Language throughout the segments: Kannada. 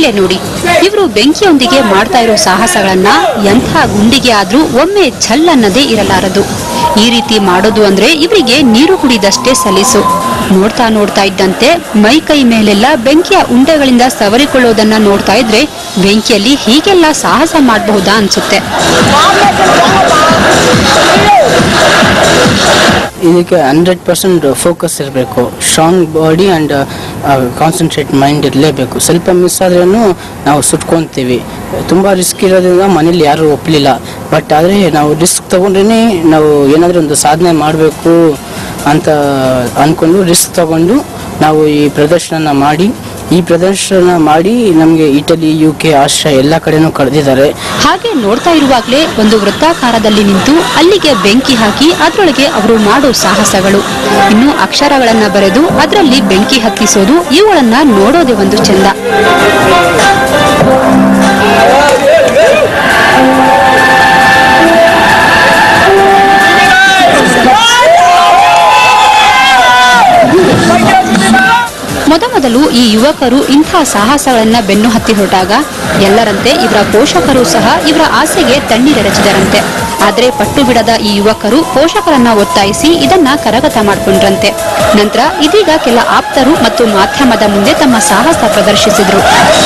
ಹೀಗೆ ನೋಡಿ ಇವರು ಬೆಂಕಿಯೊಂದಿಗೆ ಮಾಡ್ತಾ ಇರೋ ಸಾಹಸಗಳನ್ನ ಎಂಥ ಗುಂಡಿಗೆ ಆದ್ರೂ ಒಮ್ಮೆ ಛಲ್ಲನ್ನದೇ ಇರಲಾರದು ಈ ರೀತಿ ಮಾಡೋದು ಅಂದ್ರೆ ಇವರಿಗೆ ನೀರು ಕುಡಿದಷ್ಟೇ ಸಲೀಸು ನೋಡ್ತಾ ನೋಡ್ತಾ ಇದ್ದಂತೆ ಮೈ ಕೈ ಮೇಲೆಲ್ಲ ಬೆಂಕಿಯ ಉಂಡೆಗಳಿಂದ ಸವರಿಕೊಳ್ಳೋದನ್ನ ನೋಡ್ತಾ ಇದ್ರೆ ಬೆಂಕಿಯಲ್ಲಿ ಹೀಗೆಲ್ಲ ಸಾಹಸ ಮಾಡಬಹುದಾ ಅನ್ಸುತ್ತೆ ಇದಕ್ಕೆ ಹಂಡ್ರೆಡ್ ಪರ್ಸೆಂಟ್ ಫೋಕಸ್ ಇರಬೇಕು strong body and concentrate mind ಇರಲೇಬೇಕು ಸ್ವಲ್ಪ ಮಿಸ್ ಆದ್ರೂ ನಾವು ಸುಟ್ಕೊತೀವಿ ತುಂಬ ರಿಸ್ಕ್ ಇರೋದ್ರಿಂದ ಮನೇಲಿ ಯಾರೂ ಒಪ್ಪಲಿಲ್ಲ ಬಟ್ ಆದರೆ ನಾವು ರಿಸ್ಕ್ ತೊಗೊಂಡ್ರೇ ನಾವು ಏನಾದರೂ ಒಂದು ಸಾಧನೆ ಮಾಡಬೇಕು ಅಂತ ಅಂದ್ಕೊಂಡು ರಿಸ್ಕ್ ತಗೊಂಡು ನಾವು ಈ ಪ್ರದರ್ಶನ ಮಾಡಿ ಈ ಪ್ರದರ್ಶನ ಮಾಡಿ ನಮಗೆ ಇಟಲಿ ಯು ಕೆ ಆಸ್ಟ್ರಿಯಾ ಎಲ್ಲ ಕಡೆನೂ ಕಳೆದಿದ್ದಾರೆ ಹಾಗೆ ನೋಡ್ತಾ ಇರುವಾಗಲೇ ಒಂದು ವೃತ್ತಾಕಾರದಲ್ಲಿ ನಿಂತು ಅಲ್ಲಿಗೆ ಬೆಂಕಿ ಹಾಕಿ ಅದರೊಳಗೆ ಅವರು ಮಾಡೋ ಸಾಹಸಗಳು ಇನ್ನು ಅಕ್ಷರಗಳನ್ನ ಬರೆದು ಅದರಲ್ಲಿ ಬೆಂಕಿ ಹತ್ತಿಸೋದು ಇವುಗಳನ್ನ ನೋಡೋದೇ ಒಂದು ಚಂದ ಮೊದಮೊದಲು ಈ ಯುವಕರು ಇಂಥ ಸಾಹಸಗಳನ್ನ ಬೆನ್ನು ಹತ್ತಿ ಹೊರಟಾಗ ಎಲ್ಲರಂತೆ ಇವರ ಪೋಷಕರು ಸಹ ಇವರ ಆಸೆಗೆ ತಣ್ಣೀರೆರಚಿದರಂತೆ ಆದರೆ ಪಟ್ಟು ಬಿಡದ ಈ ಯುವಕರು ಪೋಷಕರನ್ನ ಒತ್ತಾಯಿಸಿ ಇದನ್ನ ಕರಗತ ಮಾಡಿಕೊಂಡ್ರಂತೆ ನಂತರ ಇದೀಗ ಕೆಲ ಆಪ್ತರು ಮತ್ತು ಮಾಧ್ಯಮದ ಮುಂದೆ ತಮ್ಮ ಸಾಹಸ ಪ್ರದರ್ಶಿಸಿದ್ರು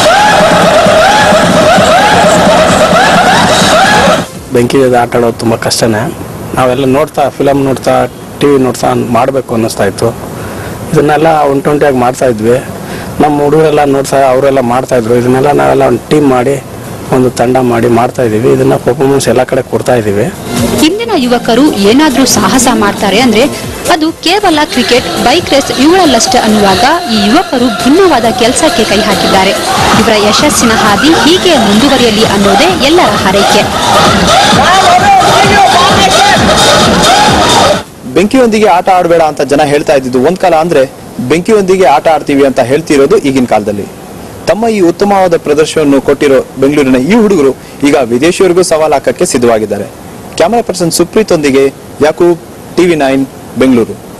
ಬೆಂಕಿ ಜೊತೆ ಆಟ ಆಡೋದು ತುಂಬ ಕಷ್ಟನೇ ನಾವೆಲ್ಲ ನೋಡ್ತಾ ಫಿಲಮ್ ನೋಡ್ತಾ ಟಿ ವಿ ನೋಡ್ತಾ ಮಾಡಬೇಕು ಅನ್ನಿಸ್ತಾ ಇತ್ತು ಇದನ್ನೆಲ್ಲ ಒಂಟೊಂಟಿಯಾಗಿ ಮಾಡ್ತಾ ಇದ್ವಿ ನಮ್ಮ ಹುಡುಗರೆಲ್ಲ ನೋಡ್ತಾ ಅವರೆಲ್ಲ ಮಾಡ್ತಾ ಇದ್ರು ಇದನ್ನೆಲ್ಲ ನಾವೆಲ್ಲ ಒಂದು ಟೀಮ್ ಮಾಡಿ ಒಂದು ತಂಡ ಮಾಡಿ ಮಾಡ್ತಾ ಇದ್ದೀವಿ ಇದನ್ನ ಪರ್ಫಾರ್ಮೆನ್ಸ್ ಎಲ್ಲ ಕಡೆ ಕೊಡ್ತಾ ಇದ್ದೀವಿ ಇಂದಿನ ಯುವಕರು ಏನಾದ್ರೂ ಸಾಹಸ ಮಾಡ್ತಾರೆ ಅಂದ್ರೆ ಅದು ಕೇವಲ ಕ್ರಿಕೆಟ್ ಬೈಕ್ ರೇಸ್ ಇವುಗಳಲ್ಲಷ್ಟೇ ಅನ್ನುವಾಗ ಈ ಯುವಕರು ಭಿನ್ನವಾದ ಕೆಲಸಕ್ಕೆ ಕೈ ಹಾಕಿದ್ದಾರೆ ಇವರ ಯಶಸ್ಸಿನ ಹಾದಿ ಹೀಗೆ ಮುಂದುವರಿಯಲಿ ಅನ್ನೋದೇ ಎಲ್ಲರ ಹಾರೈಕೆ ಬೆಂಕಿಯೊಂದಿಗೆ ಆಟ ಆಡಬೇಡ ಅಂತ ಜನ ಹೇಳ್ತಾ ಇದ್ದಿದ್ದು ಒಂದ್ ಕಾಲ ಅಂದ್ರೆ ಬೆಂಕಿಯೊಂದಿಗೆ ಆಟ ಆಡ್ತೀವಿ ಅಂತ ಹೇಳ್ತಿರೋದು ಈಗಿನ ಕಾಲದಲ್ಲಿ ತಮ್ಮ ಈ ಉತ್ತಮವಾದ ಪ್ರದರ್ಶನವನ್ನು ಕೊಟ್ಟಿರೋ ಬೆಂಗಳೂರಿನ ಈ ಹುಡುಗರು ಈಗ ವಿದೇಶಿಯವರಿಗೂ ಸವಾಲು ಹಾಕಕ್ಕೆ ಸಿದ್ಧವಾಗಿದ್ದಾರೆ ಕ್ಯಾಮರಾ ಪರ್ಸನ್ ಸುಪ್ರೀತ್ ಒಂದಿಗೆ ಯಾಕೂಬ್ ಟಿವಿ ನೈನ್ ಬೆಂಗಳೂರು